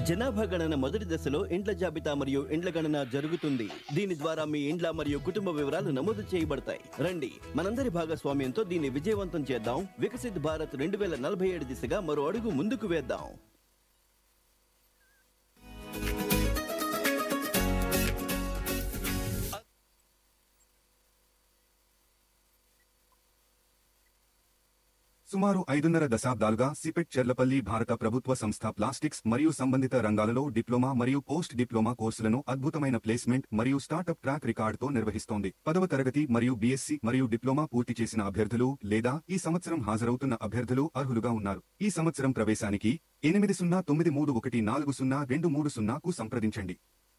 జనాభా గణన మొదటి దశలో ఇండ్ల జాబితా మరియు ఇండ్ల గణన జరుగుతుంది దీని ద్వారా మీ ఇండ్ల మరియు కుటుంబ వివరాలు నమోదు చేయబడతాయి రండి మనందరి భాగస్వామ్యంతో దీన్ని విజయవంతం చేద్దాం వికసిత్ భారత్ రెండు వేల నలభై ఏడు దిశగా మరో అడుగు ముందుకు వేద్దాం సుమారు ఐదున్నర దశాబ్దాలుగా సిపెట్ చెర్లపల్లి భారత ప్రభుత్వ సంస్థ ప్లాస్టిక్స్ మరియు సంబంధిత రంగాలలో డిప్లొమా మరియు పోస్ట్ డిప్లొమా కోర్సులను అద్భుతమైన ప్లేస్మెంట్ మరియు స్టార్టప్ ట్రాక్ రికార్డుతో నిర్వహిస్తోంది పదవ తరగతి మరియు బీఎస్సీ మరియు డిప్లొమా పూర్తి చేసిన అభ్యర్థులు లేదా ఈ సంవత్సరం హాజరవుతున్న అభ్యర్థులు అర్హులుగా ఉన్నారు ఈ సంవత్సరం ప్రవేశానికి ఎనిమిది సున్నా తొమ్మిది మూడు ఒకటి నాలుగు సున్నా రెండు మూడు సున్నాకు సంప్రదించండి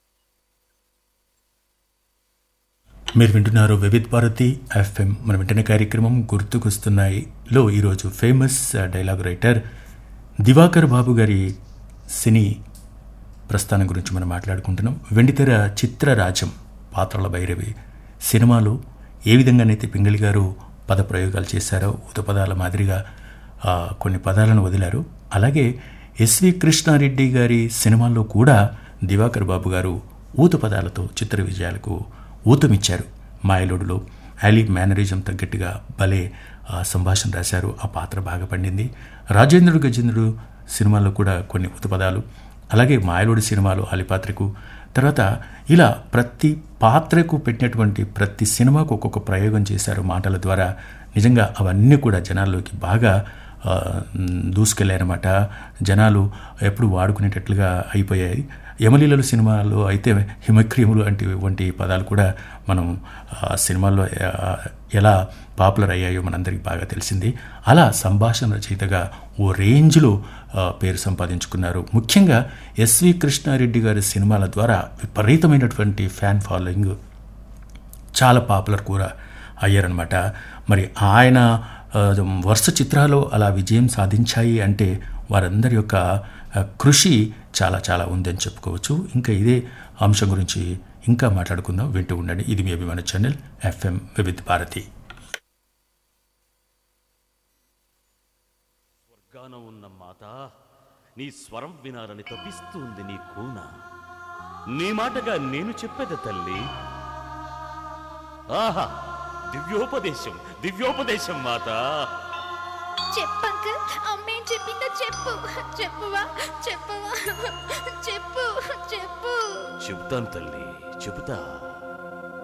మీరు వింటున్నారు వివిధ్ భారతి ఎఫ్ఎం మన వింటున్న కార్యక్రమం గుర్తుకొస్తున్నాయిలో ఈరోజు famous dialogue writer Divakar Babu గారి సినీ ప్రస్థానం గురించి మనం మాట్లాడుకుంటున్నాం వెండితెర చిత్రరాజం పాత్రల భైరవి సినిమాలో ఏ విధంగానైతే పింగళి గారు పద ప్రయోగాలు చేశారో ఉతపదాల మాదిరిగా ఆ, కొన్ని పదాలను వదిలారు అలాగే ఎస్వి కృష్ణారెడ్డి గారి సినిమాల్లో కూడా దివాకర్ బాబు గారు ఊత పదాలతో చిత్ర విజయాలకు ఊతమిచ్చారు మాయలోడులో యాలీ మేనరిజం తగ్గట్టుగా భలే ఆ, సంభాషణ రాశారు ఆ పాత్ర బాగా పండింది రాజేంద్రుడు గజేంద్రుడు సినిమాల్లో కూడా కొన్ని ఉతపదాలు అలాగే మాయలోడి సినిమాలో అలిపాత్రకు తర్వాత ఇలా ప్రతి పాత్రకు పెట్టినటువంటి ప్రతి సినిమాకు ఒక్కొక్క ప్రయోగం చేశారు మాటల ద్వారా నిజంగా అవన్నీ కూడా జనాల్లోకి బాగా ఆ, మ్, దూసుకెళ్ళాయన్నమాట జనాలు ఎప్పుడు వాడుకునేటట్లుగా అయిపోయాయి యమలీలలు సినిమాలో అయితే హిమక్రియములు వంటి వంటి పదాలు కూడా మనం ఆ, సినిమాల్లో ఆ, ఎలా పాపులర్ అయ్యాయో మనందరికీ బాగా తెలిసింది అలా సంభాషణ రచయితగా ఓ రేంజ్లో ఆ, పేరు సంపాదించుకున్నారు ముఖ్యంగా ఎస్వి కృష్ణారెడ్డి గారి సినిమాల ద్వారా విపరీతమైనటువంటి ఫ్యాన్ ఫాలోయింగ్ చాలా పాపులర్ కూడా అయ్యారనమాట మరి ఆయన ఆ, వరుస చిత్రాలు అలా విజయం సాధించాయి అంటే వారందరి యొక్క ఆ, కృషి చాలా చాలా ఉందని చెప్పుకోవచ్చు ఇంకా ఇదే అంశం గురించి ఇంకా మాట్లాడుకుందాం వింటూ ఉండండి ఇది మీ అభిమాన ఛానల్ ఎఫ్ఎం వివిధ్ భారతి స్వర్గాన ఉన్న మాత నీ స్వరం వినాలని తప్పిస్తుంది నీ కూన నీ మాటగా నేను చెప్పేది తల్లి ఆహా దివ్యోపదేశం దివ్యోపదేశం మాత చెప్పు అంకుల్ అమ్మేం చెప్పిందో చెప్పు చెప్పువా చెప్పువా చెప్పు చెప్పు చెబుతాను తల్లి చెబుతా